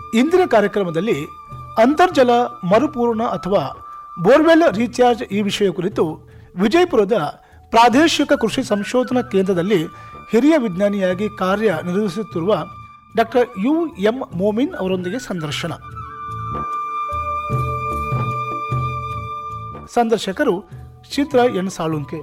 ಇಂದಿನ ಕಾರ್ಯಕ್ರಮದಲ್ಲಿ ಅಂತರ್ಜಲ ಮರುಪೂರ್ಣ ಅಥವಾ ಬೋರ್ವೆಲ್ ರೀಚಾರ್ಜ್ ಈ ವಿಷಯ ಕುರಿತು ವಿಜಯಪುರದ ಪ್ರಾದೇಶಿಕ ಕೃಷಿ ಸಂಶೋಧನಾ ಕೇಂದ್ರದಲ್ಲಿ ಹಿರಿಯ ವಿಜ್ಞಾನಿಯಾಗಿ ಕಾರ್ಯ ನಿರ್ವಹಿಸುತ್ತಿರುವ ಡಾಕ್ಟರ್ ಯು ಎಂ ಮೋಮಿನ್ ಅವರೊಂದಿಗೆ ಸಂದರ್ಶನ ಸಂದರ್ಶಕರು ಚಿತ್ರ ಎನ್ ಸಾಳುಂಕೆ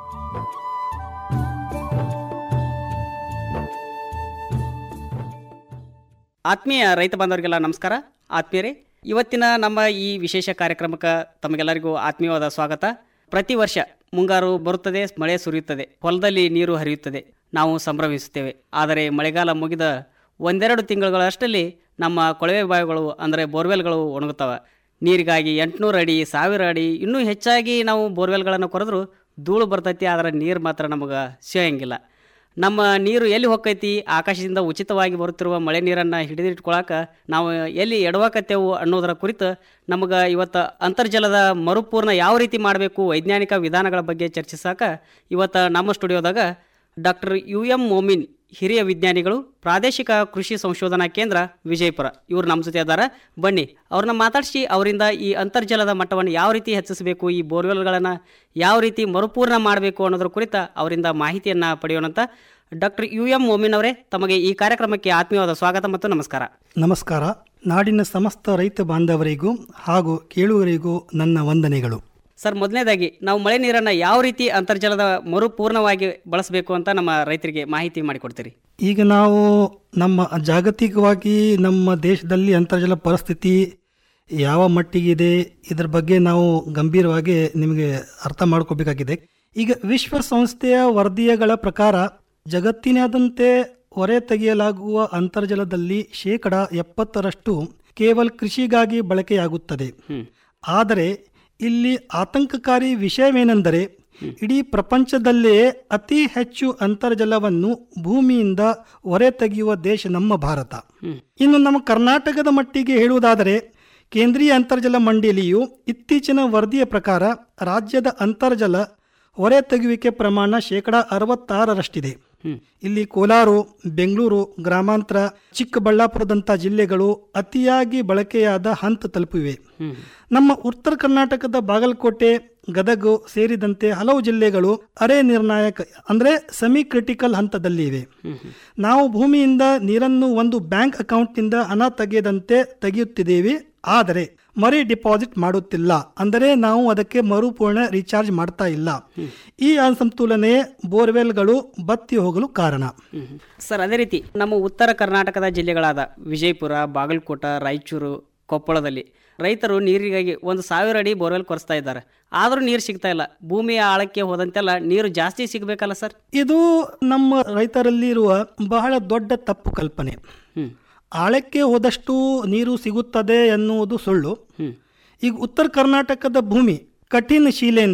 ಆತ್ಮೀಯ ರೈತ ಬಾಂಧವರಿಗೆಲ್ಲ ನಮಸ್ಕಾರ ಆತ್ಮೀಯರೇ ಇವತ್ತಿನ ನಮ್ಮ ಈ ವಿಶೇಷ ಕಾರ್ಯಕ್ರಮಕ್ಕೆ ತಮಗೆಲ್ಲರಿಗೂ ಆತ್ಮೀಯವಾದ ಸ್ವಾಗತ ಪ್ರತಿ ವರ್ಷ ಮುಂಗಾರು ಬರುತ್ತದೆ ಮಳೆ ಸುರಿಯುತ್ತದೆ ಹೊಲದಲ್ಲಿ ನೀರು ಹರಿಯುತ್ತದೆ ನಾವು ಸಂಭ್ರಮಿಸುತ್ತೇವೆ ಆದರೆ ಮಳೆಗಾಲ ಮುಗಿದ ಒಂದೆರಡು ತಿಂಗಳುಗಳಷ್ಟರಲ್ಲಿ ನಮ್ಮ ಕೊಳವೆ ಬಾವಿಗಳು ಅಂದರೆ ಬೋರ್ವೆಲ್ಗಳು ಒಣಗುತ್ತವೆ ನೀರಿಗಾಗಿ ಎಂಟುನೂರು ಅಡಿ ಸಾವಿರ ಅಡಿ ಇನ್ನೂ ಹೆಚ್ಚಾಗಿ ನಾವು ಬೋರ್ವೆಲ್ಗಳನ್ನು ಕೊರೆದ್ರು ಧೂಳು ಬರ್ತೈತಿ ಆದರೆ ನೀರು ಮಾತ್ರ ನಮಗೆ ಸಿಗಂಗಿಲ್ಲ ನಮ್ಮ ನೀರು ಎಲ್ಲಿ ಹೋಗ್ತೈತಿ ಆಕಾಶದಿಂದ ಉಚಿತವಾಗಿ ಬರುತ್ತಿರುವ ಮಳೆ ನೀರನ್ನು ಹಿಡಿದಿಟ್ಕೊಳಕ ನಾವು ಎಲ್ಲಿ ಎಡವಾಕತ್ತೇವು ಅನ್ನೋದರ ಕುರಿತು ನಮಗೆ ಇವತ್ತು ಅಂತರ್ಜಲದ ಮರುಪೂರ್ಣ ಯಾವ ರೀತಿ ಮಾಡಬೇಕು ವೈಜ್ಞಾನಿಕ ವಿಧಾನಗಳ ಬಗ್ಗೆ ಚರ್ಚಿಸಾಕ ಇವತ್ತು ನಮ್ಮ ಸ್ಟುಡಿಯೋದಾಗ ಡಾಕ್ಟರ್ ಯು ಎಂ ಮೋಮಿನ್ ಹಿರಿಯ ವಿಜ್ಞಾನಿಗಳು ಪ್ರಾದೇಶಿಕ ಕೃಷಿ ಸಂಶೋಧನಾ ಕೇಂದ್ರ ವಿಜಯಪುರ ಇವರು ನಮ್ಮ ಜೊತೆ ಅದಾರ ಬನ್ನಿ ಅವ್ರನ್ನ ಮಾತಾಡಿಸಿ ಅವರಿಂದ ಈ ಅಂತರ್ಜಲದ ಮಟ್ಟವನ್ನು ಯಾವ ರೀತಿ ಹೆಚ್ಚಿಸಬೇಕು ಈ ಬೋರ್ವೆಲ್ಗಳನ್ನು ಯಾವ ರೀತಿ ಮರುಪೂರ್ಣ ಮಾಡಬೇಕು ಅನ್ನೋದ್ರ ಕುರಿತ ಅವರಿಂದ ಮಾಹಿತಿಯನ್ನು ಪಡೆಯೋಣಂತ ಡಾಕ್ಟರ್ ಯು ಎಂ ಮೋಮಿನ್ ಅವರೇ ತಮಗೆ ಈ ಕಾರ್ಯಕ್ರಮಕ್ಕೆ ಆತ್ಮೀಯವಾದ ಸ್ವಾಗತ ಮತ್ತು ನಮಸ್ಕಾರ ನಮಸ್ಕಾರ ನಾಡಿನ ಸಮಸ್ತ ರೈತ ಬಾಂಧವರಿಗೂ ಹಾಗೂ ಕೇಳುವರಿಗೂ ನನ್ನ ವಂದನೆಗಳು ಸರ್ ಮೊದಲನೇದಾಗಿ ನಾವು ಮಳೆ ನೀರನ್ನು ಯಾವ ರೀತಿ ಅಂತರ್ಜಲದ ಮರುಪೂರ್ಣವಾಗಿ ಬಳಸಬೇಕು ಅಂತ ನಮ್ಮ ರೈತರಿಗೆ ಮಾಹಿತಿ ಮಾಡಿಕೊಡ್ತೀರಿ ಈಗ ನಾವು ನಮ್ಮ ಜಾಗತಿಕವಾಗಿ ನಮ್ಮ ದೇಶದಲ್ಲಿ ಅಂತರ್ಜಲ ಪರಿಸ್ಥಿತಿ ಯಾವ ಮಟ್ಟಿಗಿದೆ ಇದರ ಬಗ್ಗೆ ನಾವು ಗಂಭೀರವಾಗಿ ನಿಮಗೆ ಅರ್ಥ ಮಾಡ್ಕೋಬೇಕಾಗಿದೆ ಈಗ ವಿಶ್ವಸಂಸ್ಥೆಯ ವರದಿಯಗಳ ಪ್ರಕಾರ ಜಗತ್ತಿನಾದ್ಯಂತೆ ಹೊರೆ ತೆಗೆಯಲಾಗುವ ಅಂತರ್ಜಲದಲ್ಲಿ ಶೇಕಡ ಎಪ್ಪತ್ತರಷ್ಟು ಕೇವಲ ಕೃಷಿಗಾಗಿ ಬಳಕೆಯಾಗುತ್ತದೆ ಆದರೆ ಇಲ್ಲಿ ಆತಂಕಕಾರಿ ವಿಷಯವೇನೆಂದರೆ ಇಡೀ ಪ್ರಪಂಚದಲ್ಲೇ ಅತಿ ಹೆಚ್ಚು ಅಂತರ್ಜಲವನ್ನು ಭೂಮಿಯಿಂದ ಹೊರೆ ತೆಗೆಯುವ ದೇಶ ನಮ್ಮ ಭಾರತ ಇನ್ನು ನಮ್ಮ ಕರ್ನಾಟಕದ ಮಟ್ಟಿಗೆ ಹೇಳುವುದಾದರೆ ಕೇಂದ್ರೀಯ ಅಂತರ್ಜಲ ಮಂಡಳಿಯು ಇತ್ತೀಚಿನ ವರದಿಯ ಪ್ರಕಾರ ರಾಜ್ಯದ ಅಂತರ್ಜಲ ಹೊರೆ ತೆಗೆಯುವಿಕೆ ಪ್ರಮಾಣ ಶೇಕಡ ಅರವತ್ತಾರರಷ್ಟಿದೆ ಇಲ್ಲಿ ಕೋಲಾರ ಬೆಂಗಳೂರು ಗ್ರಾಮಾಂತರ ಚಿಕ್ಕಬಳ್ಳಾಪುರದಂಥ ಜಿಲ್ಲೆಗಳು ಅತಿಯಾಗಿ ಬಳಕೆಯಾದ ಹಂತ ತಲುಪಿವೆ ನಮ್ಮ ಉತ್ತರ ಕರ್ನಾಟಕದ ಬಾಗಲಕೋಟೆ ಗದಗ ಸೇರಿದಂತೆ ಹಲವು ಜಿಲ್ಲೆಗಳು ಅರೆ ನಿರ್ಣಾಯಕ ಅಂದ್ರೆ ಸೆಮಿ ಕ್ರಿಟಿಕಲ್ ಹಂತದಲ್ಲಿವೆ ನಾವು ಭೂಮಿಯಿಂದ ನೀರನ್ನು ಒಂದು ಬ್ಯಾಂಕ್ ಅಕೌಂಟ್ನಿಂದ ಹಣ ತೆಗೆಯದಂತೆ ತೆಗೆಯುತ್ತಿದ್ದೇವೆ ಆದರೆ ಮರಿ ಡಿಪಾಸಿಟ್ ಮಾಡುತ್ತಿಲ್ಲ ಅಂದರೆ ನಾವು ಅದಕ್ಕೆ ಮರುಪೂರ್ಣ ರೀಚಾರ್ಜ್ ಮಾಡ್ತಾ ಇಲ್ಲ ಈ ಅಸಮತೋಲನೆ ಬೋರ್ವೆಲ್ಗಳು ಬತ್ತಿ ಹೋಗಲು ಕಾರಣ ಸರ್ ಅದೇ ರೀತಿ ನಮ್ಮ ಉತ್ತರ ಕರ್ನಾಟಕದ ಜಿಲ್ಲೆಗಳಾದ ವಿಜಯಪುರ ಬಾಗಲಕೋಟ ರಾಯಚೂರು ಕೊಪ್ಪಳದಲ್ಲಿ ರೈತರು ನೀರಿಗಾಗಿ ಒಂದು ಸಾವಿರ ಅಡಿ ಬೋರ್ವೆಲ್ ಕೊರೆಸ್ತಾ ಇದ್ದಾರೆ ಆದರೂ ನೀರು ಸಿಗ್ತಾ ಇಲ್ಲ ಭೂಮಿಯ ಆಳಕ್ಕೆ ಹೋದಂತೆಲ್ಲ ನೀರು ಜಾಸ್ತಿ ಸಿಗಬೇಕಲ್ಲ ಸರ್ ಇದು ನಮ್ಮ ರೈತರಲ್ಲಿರುವ ಬಹಳ ದೊಡ್ಡ ತಪ್ಪು ಕಲ್ಪನೆ ಆಳಕ್ಕೆ ಹೋದಷ್ಟು ನೀರು ಸಿಗುತ್ತದೆ ಎನ್ನುವುದು ಸುಳ್ಳು ಈಗ ಉತ್ತರ ಕರ್ನಾಟಕದ ಭೂಮಿ ಕಠಿಣ ಶಿಲೆಯಿಂದ